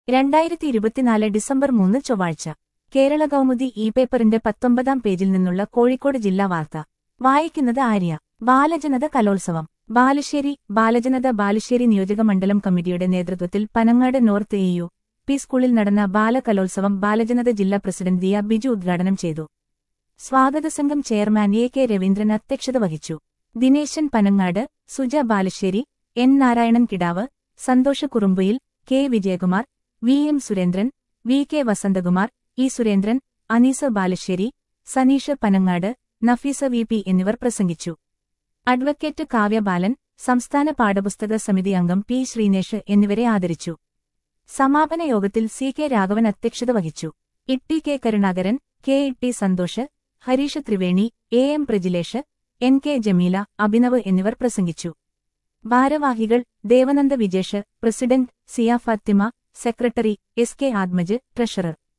രണ്ടായിരത്തി ഇരുപത്തിനാല് ഡിസംബർ മൂന്ന് ചൊവ്വാഴ്ച കേരള കൗമുദി ഇ പേപ്പറിന്റെ പത്തൊമ്പതാം പേജിൽ നിന്നുള്ള കോഴിക്കോട് ജില്ലാ വാർത്ത വായിക്കുന്നത് ആര്യ ബാലജനത കലോത്സവം ബാലുശ്ശേരി ബാലജനത ബാലുശ്ശേരി നിയോജകമണ്ഡലം കമ്മിറ്റിയുടെ നേതൃത്വത്തിൽ Panangad north A U P സ്കൂളിൽ നടന്ന ബാലകലോത്സവം ബാലജനത ജില്ലാ പ്രസിഡന്റ് ദിയ ബിജു ഉദ്ഘാടനം ചെയ്തു സ്വാഗതസംഘം ചെയർമാൻ എ കെ രവീന്ദ്രൻ അധ്യക്ഷത വഹിച്ചു Dineshan Panangad Suja Balussery N Narayanan Kidavu Santhosha Kurumbayil K Vijayakumar V M Surendran V K Vasanthakumar E Surendran Aneesa Balussery Saneesh Panangad Nafeesa V P എന്നിവർ പ്രസംഗിച്ചു അഡ്വക്കേറ്റ് കാവ്യബാലൻ സംസ്ഥാന പാഠപുസ്തക സമിതി അംഗം പി ശ്രീനേഷ് എന്നിവരെ ആദരിച്ചു സമാപന യോഗത്തിൽ സി കെ രാഘവൻ അധ്യക്ഷത വഹിച്ചു Itty K Karunakaran K Itty Santhosh Hareesh Triveni A M Prajilesh N K Jameela Abhinav എന്നിവർ പ്രസംഗിച്ചു ഭാരവാഹികൾ Devananda Vijesh president Ziya Fathima secretary S K Athmaj treasurer